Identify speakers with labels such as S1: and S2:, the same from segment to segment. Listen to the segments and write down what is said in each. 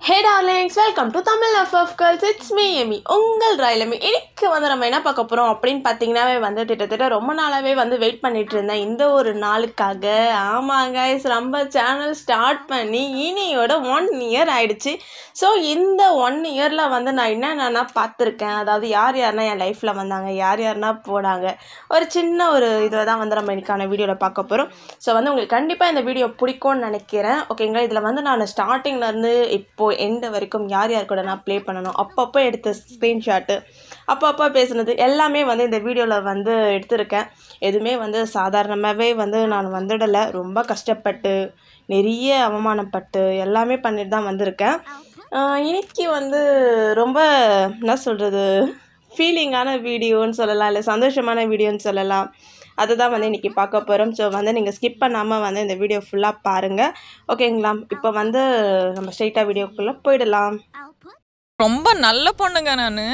S1: Hey darlings welcome to Tamil F F girls it's me Amy உங்கள் royal Amy இன்னைக்கு வந்து நம்ம என்ன பார்க்க போகிறோம் அப்படின்னு பார்த்தீங்கன்னாவே வந்து கிட்டத்தட்ட ரொம்ப நாளாகவே வந்து வெயிட் பண்ணிட்டு இருந்தேன் இந்த ஒரு நாளுக்காக ஆமாங்க guys, நம்ம சேனல் ஸ்டார்ட் பண்ணி இனியோட ஒன் இயர் ஆயிடுச்சு ஸோ இந்த ஒன் இயரில் வந்து நான் என்னென்னா பார்த்துருக்கேன் அதாவது யார் யாருன்னா என் லைஃப்பில் வந்தாங்க யார் யாருன்னா போனாங்க ஒரு சின்ன ஒரு இதை தான் வந்து நம்ம இன்னைக்கான வீடியோவில் பார்க்க போகிறோம் ஸோ வந்து உங்களுக்கு கண்டிப்பாக இந்த வீடியோ பிடிக்கும்னு நினைக்கிறேன் ஓகேங்களா இதில் வந்து நான் ஸ்டார்டிங்லேருந்து இப்போது எண்டு வரைக்கும் யார் யார் கூட நான் ப்ளே பண்ணணும் அப்பப்போ எடுத்த ஸ்க்ரீன்ஷாட்டு அப்பப்போ பேசுனது எல்லாமே வந்து இந்த வீடியோவில் வந்து எடுத்திருக்கேன் எதுவுமே வந்து சாதாரணமாகவே வந்து நான் வந்துடலை ரொம்ப கஷ்டப்பட்டு நிறைய அவமானப்பட்டு எல்லாமே பண்ணிட்டு தான் வந்திருக்கேன் ஆஹ் இன்னைக்கு வந்து ரொம்ப என்ன சொல்கிறது ஃபீலிங்கான வீடியோன்னு சொல்லலாம் இல்லை சந்தோஷமான வீடியோன்னு சொல்லலாம் அதுதான் வந்து இன்றைக்கி பார்க்க போகிறோம் ஸோ வந்து நீங்கள் ஸ்கிப் பண்ணாமல் வந்து இந்த வீடியோ ஃபுல்லாக பாருங்கள் ஓகேங்களா இப்போ வந்து நம்ம ஸ்ட்ரைட்டாக வீடியோக்குள்ளே போயிடலாம்
S2: ரொம்ப நல்ல பொண்ணுங்க நானு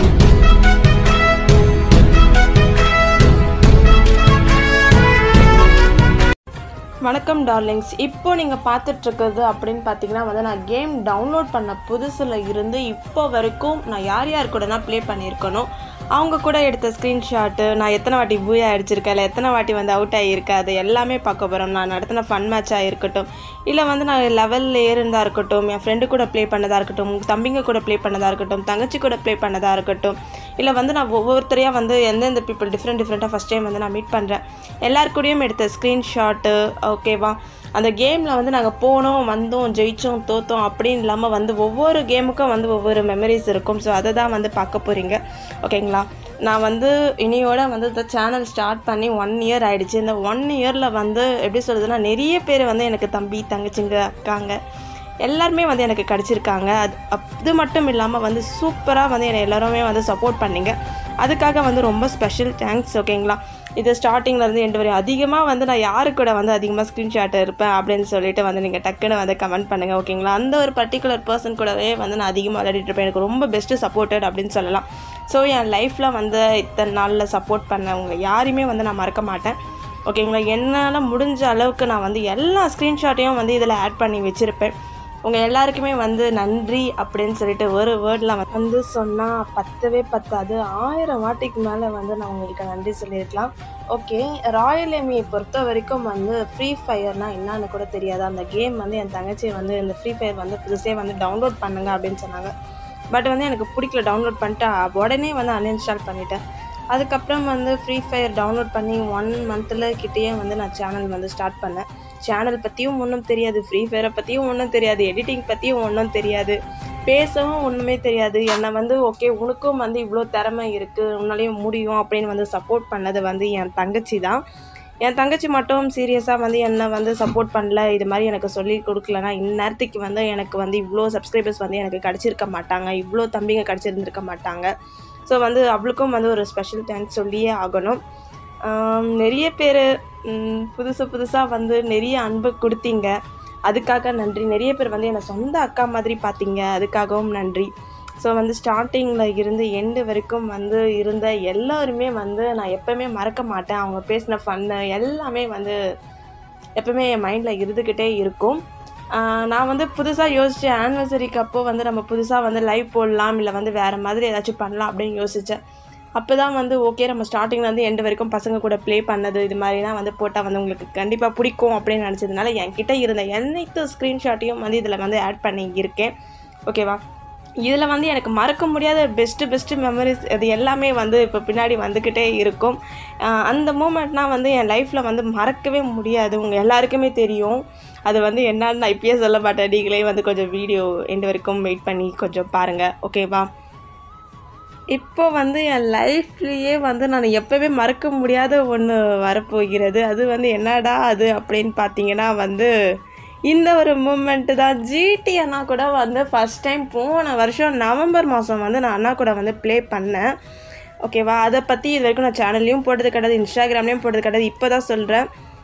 S1: வணக்கம் டார்லிங்ஸ் இப்போ நீங்கள் பார்த்துட்ருக்கிறது அப்படின்னு பார்த்தீங்கன்னா வந்து நான் கேம் டவுன்லோட் பண்ண புதுசில் இருந்து இப்போ வரைக்கும் நான் யார் யார் கூட நான் ப்ளே பண்ணியிருக்கணும் அவங்க கூட எடுத்த ஸ்க்ரீன்ஷாட்டு நான் எத்தனை வாட்டி பூயா அடிச்சிருக்கேன் இல்லை எத்தனை வாட்டி வந்து அவுட் ஆகியிருக்கேன் அது எல்லாமே பார்க்க போகிறோம் நான் நடத்தின ஃபன் மேட்சாக இருக்கட்டும் இல்லை வந்து நான் லெவலில் ஏறிந்தா இருக்கட்டும் என் ஃப்ரெண்டு கூட ப்ளே பண்ணதாக இருக்கட்டும் தம்பிங்க கூட ப்ளே பண்ணதாக இருக்கட்டும் தங்கச்சி கூட ப்ளே பண்ணதாக இருக்கட்டும் இல்லை வந்து நான் ஒவ்வொருத்தரையாக வந்து எந்தெந்த பீப்புள் டிஃப்ரெண்ட் டிஃப்ரெண்ட்டாக ஃபஸ்ட் டைம் வந்து நான் மீட் பண்ணுறேன் எல்லார் கூடயும் எடுத்த ஸ்க்ரீன்ஷாட்டு ஓகேவா அந்த கேமில் வந்து நாங்கள் போனோம் வந்தோம் ஜெயித்தோம் தோத்தோம் அப்படின்னு இல்லாமல் வந்து ஒவ்வொரு கேமுக்கும் வந்து ஒவ்வொரு மெமரிஸ் இருக்கும் ஸோ அதை தான் வந்து பார்க்க போகிறீங்க ஓகேங்களா நான் வந்து இனியோட வந்து இந்த சேனல் ஸ்டார்ட் பண்ணி ஒன் இயர் ஆயிடுச்சு இந்த ஒன் இயரில் வந்து எப்படி சொல்கிறதுனா நிறைய பேர் வந்து எனக்கு தம்பி தங்கச்சிங்க அக்காங்க எல்லாருமே வந்து எனக்கு கிடச்சிருக்காங்க அது அது மட்டும் இல்லாமல் வந்து சூப்பராக வந்து என்னை எல்லாருமே வந்து சப்போர்ட் பண்ணீங்க அதுக்காக வந்து ரொம்ப ஸ்பெஷல் தேங்க்ஸ் ஓகேங்களா இது ஸ்டார்டிங்கில் இருந்து எண்டு வரையும் அதிகமாக வந்து நான் யாரு கூட வந்து அதிகமாக ஸ்க்ரீன்ஷாட் இருப்பேன் அப்படின்னு சொல்லிட்டு வந்து நீங்கள் டக்குன்னு வந்து கமெண்ட் பண்ணுங்கள் ஓகேங்களா அந்த ஒரு பர்டிகுலர் பர்சன் கூடவே வந்து நான் அதிகமாக விளையாடிட்டு இருப்பேன் எனக்கு ரொம்ப பெஸ்ட்டு சப்போர்ட்டட் அப்படின்னு சொல்லலாம் ஸோ என் லைஃப்பில் வந்து இத்தனை நாளில் சப்போர்ட் பண்ணவங்க யாரையுமே வந்து நான் மறக்க மாட்டேன் ஓகேங்களா என்னால் முடிஞ்ச அளவுக்கு நான் வந்து எல்லா ஸ்க்ரீன்ஷாட்டையும் வந்து இதில் ஆட் பண்ணி வச்சுருப்பேன் உங்கள் எல்லாருக்குமே வந்து நன்றி அப்படின்னு சொல்லிட்டு ஒரு வேர்டில் வந்து சொன்னால் பத்தவே பத்தாது ஆயிரம் வாட்டிக்கு மேலே வந்து நான் உங்களுக்கு நன்றி சொல்லியிருக்கலாம் ஓகே ராயல் எமியை பொறுத்த வரைக்கும் வந்து ஃப்ரீ ஃபயர்னால் என்னன்னு கூட தெரியாது அந்த கேம் வந்து என் தங்கச்சி வந்து இந்த ஃப்ரீ ஃபயர் வந்து புதுசே வந்து டவுன்லோட் பண்ணுங்க அப்படின்னு சொன்னாங்க பட் வந்து எனக்கு பிடிக்கல டவுன்லோட் பண்ணிட்டு உடனே வந்து அன்இன்ஸ்டால் பண்ணிட்டேன் அதுக்கப்புறம் வந்து ஃப்ரீ ஃபயர் டவுன்லோட் பண்ணி ஒன் மந்தில் கிட்டேயே வந்து நான் சேனல் வந்து ஸ்டார்ட் பண்ணேன் சேனல் பற்றியும் ஒன்றும் தெரியாது ஃப்ரீ ஃபயரை பற்றியும் ஒன்றும் தெரியாது எடிட்டிங் பற்றியும் ஒன்றும் தெரியாது பேசவும் ஒன்றுமே தெரியாது என்னை வந்து ஓகே உனக்கும் வந்து இவ்வளோ திறமை இருக்குது உன்னாலையும் முடியும் அப்படின்னு வந்து சப்போர்ட் பண்ணது வந்து என் தங்கச்சி தான் என் தங்கச்சி மட்டும் சீரியஸாக வந்து என்னை வந்து சப்போர்ட் பண்ணல இது மாதிரி எனக்கு சொல்லி கொடுக்கலனா இந்நேரத்துக்கு வந்து எனக்கு வந்து இவ்வளோ சப்ஸ்கிரைபர்ஸ் வந்து எனக்கு கிடச்சிருக்க மாட்டாங்க இவ்வளோ தம்பிங்க கிடச்சிருந்துருக்க மாட்டாங்க ஸோ வந்து அவளுக்கும் வந்து ஒரு ஸ்பெஷல் தேங்க்ஸ் சொல்லியே ஆகணும் ஆம், நிறைய பேர் புதுசு புதுசாக வந்து நிறைய அன்பு கொடுத்தீங்க அதுக்காக நன்றி நிறைய பேர் வந்து என்னை சொந்த அக்கா மாதிரி பார்த்தீங்க அதுக்காகவும் நன்றி ஸோ வந்து ஸ்டார்டிங்கில் இருந்து எண்டு வரைக்கும் வந்து இருந்த எல்லாருமே வந்து நான் எப்போவுமே மறக்க மாட்டேன் அவங்க பேசின ஃபன்னு எல்லாமே வந்து எப்பவுமே என் மைண்டில் இருந்துக்கிட்டே இருக்கும் ஆஹ் நான் வந்து புதுசாக யோசித்தேன் ஆனிவர்சரிக்கு அப்போ வந்து நம்ம புதுசாக வந்து லைவ் போடலாம் இல்லை வந்து வேறு மாதிரி ஏதாச்சும் பண்ணலாம் அப்படின்னு யோசித்தேன் அப்போ தான் வந்து ஓகே நம்ம ஸ்டார்டிங்லேருந்து எண்டு வரைக்கும் பசங்க கூட ப்ளே பண்ணது இது மாதிரிலாம் வந்து போட்டால் வந்து உங்களுக்கு கண்டிப்பாக பிடிக்கும் அப்படின்னு நினச்சதுனால என்கிட்ட இருந்த அனைத்து ஸ்க்ரீன்ஷாட்டையும் வந்து இதில் வந்து ஆட் பண்ணி இருக்கேன் ஓகேவா இதில் வந்து எனக்கு மறக்க முடியாத பெஸ்ட்டு பெஸ்ட்டு மெமரிஸ் அது எல்லாமே வந்து இப்போ பின்னாடி வந்துக்கிட்டே இருக்கும் ஆஹ் அந்த மூமெண்ட்னால் வந்து என் லைஃப்பில் வந்து மறக்கவே முடியாது உங்கள் எல்லாருக்குமே தெரியும் அது வந்து என்னன்னு நான் இப்பயே சொல்ல மாட்டேன் நீங்களே வந்து கொஞ்சம் வீடியோ எண்டு வரைக்கும் வெயிட் பண்ணி கொஞ்சம் பாருங்கள் ஓகேவா இப்போ வந்து என் லைஃப்லேயே வந்து நான் எப்போவே மறக்க முடியாத ஒன்று வரப்போகிறது அது வந்து என்னடா அது அப்படின்னு பார்த்தீங்கன்னா வந்து இந்த ஒரு மூமெண்ட்டு தான் ஜிடி அண்ணா கூட வந்து ஃபஸ்ட் டைம் போன வருஷம் நவம்பர் மாதம் வந்து நான் அண்ணா கூட வந்து ப்ளே பண்ணேன் ஓகேவா அதை பற்றி இது வரைக்கும் நான் சேனல்லையும் போட்டது கிடையாது இன்ஸ்டாகிராம்லேயும் போட்டது கிடையாது இப்போ தான் சொல்கிறேன்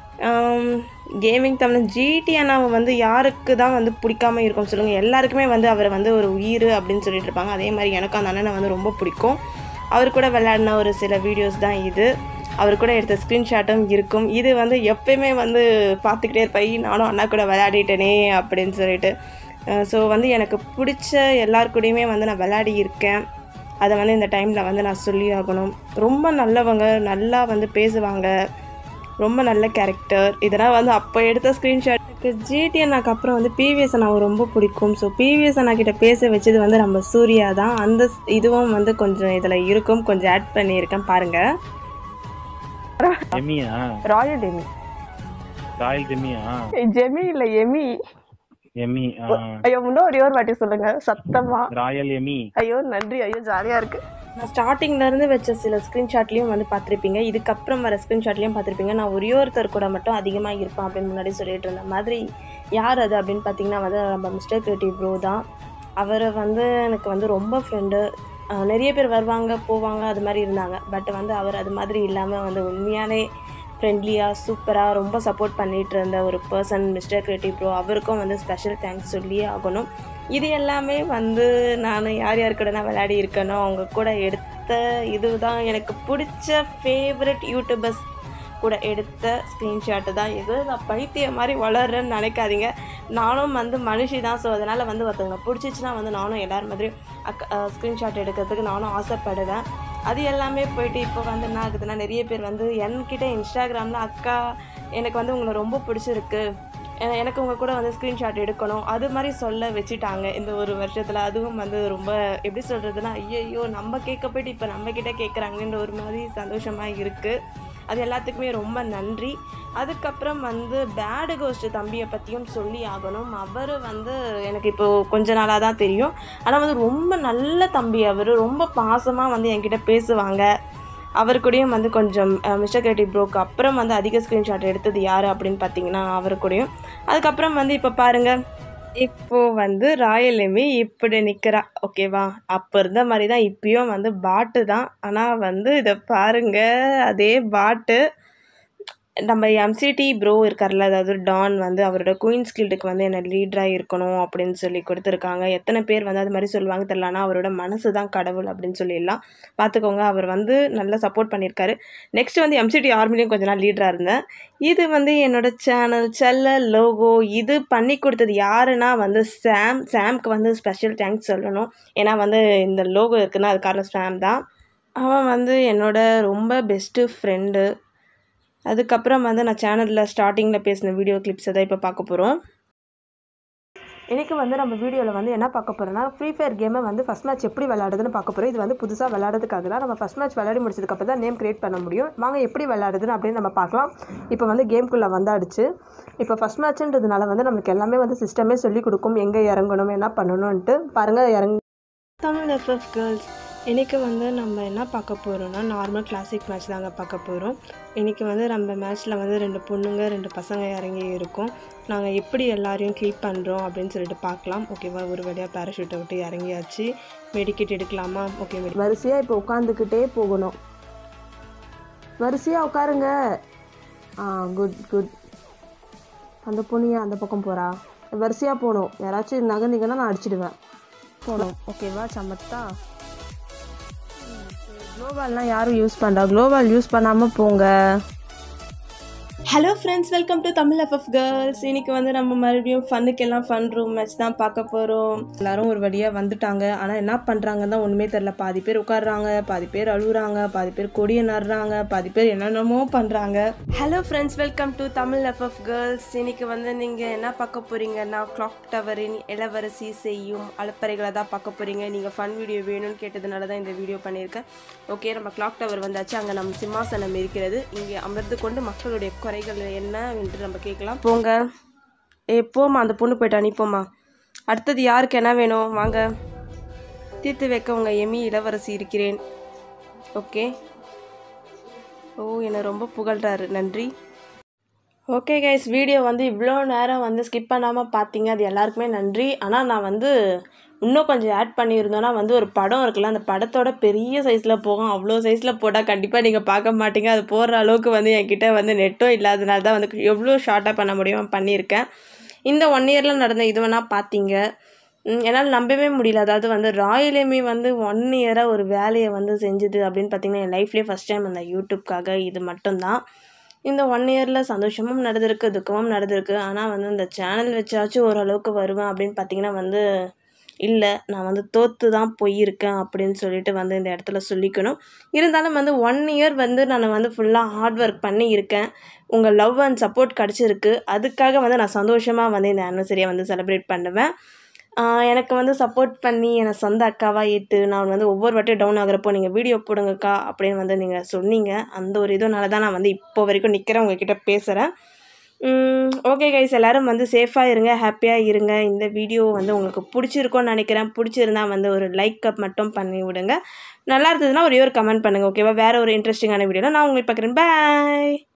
S1: கேமிங் தமிழ் ஜிடி அண்ணாவை வந்து யாருக்கு தான் வந்து பிடிக்காம இருக்கும் சொல்லுங்கள் எல்லாருக்குமே வந்து அவரை வந்து ஒரு உயிர் அப்படின்னு சொல்லிட்டு இருப்பாங்க அதே மாதிரி எனக்கும் அந்த அண்ணனை வந்து ரொம்ப பிடிக்கும் அவர் கூட விளையாடின ஒரு சில வீடியோஸ் தான் இது அவர் கூட எடுத்த ஸ்க்ரீன்ஷாட்டும் இருக்கும் இது வந்து எப்பயுமே வந்து பார்த்துக்கிட்டே இருப்பேன் நானும் அண்ணா கூட விளையாடிட்டேனே அப்படின்னு சொல்லிட்டு ஸோ வந்து எனக்கு பிடிச்ச எல்லார் கூடயுமே வந்து நான் விளையாடி இருக்கேன் அதை வந்து இந்த டைமில் வந்து நான் சொல்லி ஆகணும் ரொம்ப நல்லவங்க நல்லா வந்து பேசுவாங்க ரொம்ப நல்ல கேரக்டர் இதெல்லாம் வந்து அப்போ எடுத்த ஸ்க்ரீன்ஷாட் எனக்கு ஜிடி அண்ணாக்கு அப்புறம் வந்து பிவிஎஸ் அண்ணாவை ரொம்ப பிடிக்கும் ஸோ பிவிஎஸ் அண்ணா கிட்ட பேச வச்சது வந்து நம்ம சூர்யா தான் அந்த ஸ்- இதுவும் வந்து கொஞ்சம் இதில் இருக்கும் கொஞ்சம் ஆட் பண்ணியிருக்கேன் பாருங்கள்
S3: எமியா
S1: ராயல் டெமி
S3: ராயல் ஜெமியா
S1: ஜெமி இல்லை எமி
S3: எமி ஆ.
S1: ஐயோ முன்னாடி ஒரு வாட்டி சொல்லுங்க சத்தமா
S3: ராயல் எமி
S1: ஐயோ நன்றி ஐயோ ஜாலியாக இருக்கு நான் ஸ்டார்டிங்ல இருந்து வச்ச சில ஸ்க்ரீன்ஷாட்லேயும் வந்து பார்த்துருப்பீங்க இதுக்கப்புறம் வர ஸ்க்ரீன்ஷாட்லேயும் பார்த்துருப்பீங்க நான் ஒரே ஒருத்தர் கூட மட்டும் அதிகமாக இருப்பேன் அப்படின்னு முன்னாடி சொல்லிட்டு இருந்த மாதிரி யார் அது அப்படின்னு பார்த்தீங்கன்னா வந்து நம்ம மிஸ்டர் கிரியேட்டிவ் ப்ரோ தான் அவரை வந்து எனக்கு வந்து ரொம்ப ஃப்ரெண்டு நிறைய பேர் வருவாங்க போவாங்க அது மாதிரி இருந்தாங்க பட் வந்து அவர் அது மாதிரி இல்லாமல் வந்து உண்மையாலே ஃப்ரெண்ட்லியாக சூப்பராக ரொம்ப சப்போர்ட் பண்ணிட்டு இருந்த ஒரு பர்சன் மிஸ்டர் கிரியேட்டிவ் ப்ரோ அவருக்கும் வந்து ஸ்பெஷல் தேங்க்ஸ் சொல்லியே ஆகணும் இது எல்லாமே வந்து நான் யார் யார் கூட நான் விளையாடி இருக்கேனோ அவங்க கூட எடுத்த இதுதான் எனக்கு பிடிச்ச ஃபேவரட் யூடியூபர்ஸ் கூட எடுத்த ஸ்க்ரீன்ஷாட்டு தான் இது நான் பைத்தியம் மாதிரி வளர்றேன்னு நினைக்காதீங்க நானும் வந்து மனுஷி தான் ஸோ அதனால் வந்து ஒருத்தவங்க பிடிச்சிச்சுன்னா வந்து நானும் எல்லார் மாதிரியும் அக்கா ஸ்க்ரீன்ஷாட் எடுக்கிறதுக்கு நானும் ஆசைப்படுவேன் அது எல்லாமே போயிட்டு இப்போ வந்து என்ன ஆகுதுன்னா நிறைய பேர் வந்து என்கிட்ட இன்ஸ்டாகிராமில் அக்கா எனக்கு வந்து உங்களை ரொம்ப பிடிச்சிருக்கு எ- எனக்கு உங்கள் கூட வந்து ஸ்க்ரீன்ஷாட் எடுக்கணும் அது மாதிரி சொல்ல வச்சுட்டாங்க இந்த ஒரு வருஷத்தில் அதுவும் வந்து ரொம்ப எப்படி சொல்கிறதுனா ஐயோ நம்ம கேட்க போயிட்டு இப்போ நம்ம கிட்ட கேட்குறாங்கன்ற ஒரு மாதிரி சந்தோஷமாக இருக்குது அது எல்லாத்துக்குமே ரொம்ப நன்றி அதுக்கப்புறம் வந்து பேடு கோஸ்ட் தம்பியை பற்றியும் சொல்லி ஆகணும் அவர் வந்து எனக்கு இப்போ கொஞ்ச நாளாக தான் தெரியும் ஆனால் வந்து ரொம்ப நல்ல தம்பி அவர் ரொம்ப பாசமாக வந்து என்கிட்ட பேசுவாங்க அவர் கூடயும் வந்து கொஞ்சம் மிஸ்டர் கிரியேட்டிவ் ப்ரோக்கு அப்புறம் வந்து அதிக ஸ்க்ரீன்ஷாட் எடுத்தது யார் அப்படின்னு பார்த்தீங்கன்னா அவர் கூடயும் அதுக்கப்புறம் வந்து இப்போ பாருங்கள் இப்போ வந்து ராயல் எமி இப்படி நிற்கிறா ஓகேவா அப்போ இருந்த மாதிரி தான் இப்பயும் வந்து பாட்டு தான் ஆனால் வந்து இதை பாருங்க அதே பாட்டு நம்ம எம்சிடி ப்ரோ இருக்கார்ல அதாவது டான் வந்து அவரோட குயின்ஸ் கில்டுக்கு வந்து என்ன லீடராக இருக்கணும் அப்படின்னு சொல்லி கொடுத்துருக்காங்க எத்தனை பேர் வந்து அது மாதிரி சொல்லுவாங்க தெரியல ஆனால் அவரோட மனசு தான் கடவுள் அப்படின்னு சொல்லிடலாம் பார்த்துக்கோங்க அவர் வந்து நல்லா சப்போர்ட் பண்ணியிருக்காரு நெக்ஸ்ட் வந்து எம்சிடி ஆர்மிலையும் கொஞ்ச நாள் லீடராக இருந்தேன் இது வந்து என்னோட சேனல் செல்ல லோகோ இது பண்ணி கொடுத்தது யாருன்னா வந்து சாம் சாம்க்கு வந்து ஸ்பெஷல் தேங்க்ஸ் சொல்லணும் ஏன்னா வந்து இந்த லோகோ இருக்குன்னா அது காரணம் சாம் தான் அவன் வந்து என்னோட ரொம்ப பெஸ்ட்டு ஃப்ரெண்டு அதுக்கப்புறம் வந்து நான் சேனலில் ஸ்டார்டிங்கில் பேசின வீடியோ கிளிப்ஸை தான் இப்போ பார்க்க போகிறோம் இன்றைக்கி வந்து நம்ம வீடியோவில் வந்து என்ன பார்க்க போகிறோம்னா ஃப்ரீ ஃபயர் கேமை வந்து ஃபஸ்ட் மேட்ச் எப்படி விளையாடுதுன்னு பார்க்க போகிறோம் இது வந்து புதுசாக விளையாடுறதுக்காக தான் நம்ம ஃபஸ்ட் மேட்ச் விளையாடி முடிச்சதுக்கப்புறம் தான் நேம் கிரியேட் பண்ண முடியும் வாங்க எப்படி விளையாடுதுன்னு அப்படின்னு நம்ம பார்க்கலாம் இப்போ வந்து கேம்குள்ளே வந்தாடுச்சு இப்போ ஃபஸ்ட் மேட்ச்ன்றதுனால வந்து நமக்கு எல்லாமே வந்து சிஸ்டமே சொல்லி கொடுக்கும் எங்கே இறங்கணும் என்ன பண்ணணும்ன்ட்டு பாருங்கள் இறங்க தமிழ் எஃப்எஃப் கேர்ள்ஸ் இன்றைக்கி வந்து நம்ம என்ன பார்க்க போகிறோம்னா நார்மல் கிளாசிக் மேட்ச் தாங்க பார்க்க போகிறோம் இன்றைக்கி வந்து நம்ம மேட்ச்சில் வந்து ரெண்டு பொண்ணுங்க ரெண்டு பசங்க இறங்கி இருக்கோம் நாங்கள் எப்படி எல்லாரையும் கீப் பண்ணுறோம் அப்படின்னு சொல்லிட்டு பார்க்கலாம் ஓகேவா ஒரு வழியாக பேராஷூட்டை விட்டு இறங்கியாச்சு மெடிக்கெட் எடுக்கலாமா ஓகே மெடி வரிசையாக இப்போ உட்காந்துக்கிட்டே போகணும் வரிசையாக உட்காருங்க ஆ குட் குட் அந்த பொண்ணு ஏன் அந்த பக்கம் போகிறா வரிசையாக போகணும் யாராச்சும் நகர்ந்தீங்கன்னா நான் அடிச்சிடுவேன் போகணும் ஓகேவா சமத்தா குளோபால்லாம் யாரும் யூஸ் பண்ணுறா குளோபால் யூஸ் பண்ணாமல் போங்க hello friends welcome to Tamil FF girls இன்னைக்கு வந்து நம்ம மறுபடியும் ஃபன்னுக்கெல்லாம் ஃபன் ரூம் மேட்ச் தான் பார்க்க போகிறோம் எல்லாரும் ஒரு வழியாக வந்துட்டாங்க ஆனால் என்ன பண்ணுறாங்கன்னு தான் ஒன்றுமே தெரில பாதி பேர் உட்காடுறாங்க பாதி பேர் அழுகுறாங்க பாதி பேர் கொடியை நடுறாங்க பாதி பேர் என்னென்னமோ பண்ணுறாங்க hello friends welcome to Tamil FF girls இன்னைக்கு வந்து நீங்கள் என்ன பார்க்க போகிறீங்கன்னா கிளாக் டவரின் இளவரசி செய்யும் அலப்பறைகளை தான் பார்க்க போகிறீங்க நீங்கள் ஃபன் வீடியோ வேணும்னு கேட்டதுனால தான் இந்த வீடியோ பண்ணியிருக்கேன் ஓகே நம்ம கிளாக் டவர் வந்தாச்சு அங்கே நம்ம சிம்மாசனம் இருக்கிறது இங்கே அமர்ந்து கொண்டு மக்களுடைய குறைகள் என்ன என்று நம்ம கேட்கலாம் போங்க ஏ போம்மா அந்த பொண்ணு போயிட்டா நீ போம்மா அடுத்தது யாருக்கு என்ன வேணும் வாங்க தீர்த்து வைக்க உங்கள் எமி இளவரசி இருக்கிறேன் ஓகே ஓ என்னை ரொம்ப புகழ்றாரு நன்றி ஓகே கைஸ் வீடியோ வந்து இவ்வளோ நேரம் வந்து ஸ்கிப் பண்ணாமல் பார்த்தீங்க அது எல்லாருக்குமே நன்றி ஆனால் நான் வந்து இன்னும் கொஞ்சம் ஆட் பண்ணியிருந்தோன்னா வந்து ஒரு படம் இருக்குல்ல அந்த படத்தோட பெரிய சைஸில் போகும் அவ்வளோ சைஸில் போட்டால் கண்டிப்பாக நீங்கள் பார்க்க மாட்டீங்க அது போடுற அளவுக்கு வந்து என்கிட்ட வந்து நெட்டும் இல்லாதனால தான் வந்து எவ்வளோ ஷார்ட்டாக பண்ண முடியும் பண்ணியிருக்கேன் இந்த ஒன் இயரில் நடந்த இது வேணால் பார்த்தீங்க ம், என்னால் நம்பவே முடியல அதாவது வந்து ராயல் எமி வந்து ஒன் இயராக ஒரு வேலையை வந்து செஞ்சுது அப்படின்னு பார்த்தீங்கன்னா என் லைஃப்லேயே ஃபஸ்ட் டைம் அந்த யூடியூப்காக இது மட்டும்தான் இந்த ஒன் இயரில் சந்தோஷமும் நடந்திருக்கு துக்கமும் நடந்திருக்கு ஆனால் வந்து இந்த சேனல் வச்சாச்சும் ஓரளவுக்கு வருவேன் அப்படின்னு பார்த்தீங்கன்னா வந்து இல்லை நான் வந்து தோற்று தான் போயிருக்கேன் அப்படின்னு சொல்லிட்டு வந்து இந்த இடத்துல சொல்லிக்கணும் இருந்தாலும் வந்து ஒன் இயர் வந்து நான் வந்து ஃபுல்லாக ஹார்ட் ஒர்க் பண்ணி இருக்கேன் உங்கள் லவ் அண்ட் சப்போர்ட் கிடச்சிருக்கு அதுக்காக வந்து நான் சந்தோஷமாக வந்து இந்த ஆனிவர்சரியை வந்து செலிப்ரேட் பண்ணுவேன் ஆஹ் எனக்கு வந்து சப்போர்ட் பண்ணி என்னை சொந்த அக்காவாக ஏற்று நான் வந்து ஒவ்வொரு வாட்டியும் டவுன் ஆகுறப்போ நீங்கள் வீடியோ போடுங்கக்கா அப்படின்னு வந்து நீங்கள் சொன்னீங்க அந்த ஒரு இதனால தான் நான் வந்து இப்போ வரைக்கும் நிற்கிறேன் உங்ககிட்ட பேசுகிறேன் ஓகே கைஸ் எல்லோரும் வந்து சேஃபாக இருங்க ஹாப்பியாக இருங்க இந்த வீடியோ வந்து உங்களுக்கு பிடிச்சிருக்கோன்னு நினைக்கிறேன் பிடிச்சிருந்தா வந்து ஒரு லைக் அப் மட்டும் பண்ணி விடுங்க நல்லா இருந்ததுன்னா ஒரே ஒரு கமெண்ட் பண்ணுங்கள் ஓகேவா வேறு ஒரு இன்ட்ரெஸ்டிங்கான வீடியோவில் நான் உங்களுக்கு பார்க்குறேன் பாய்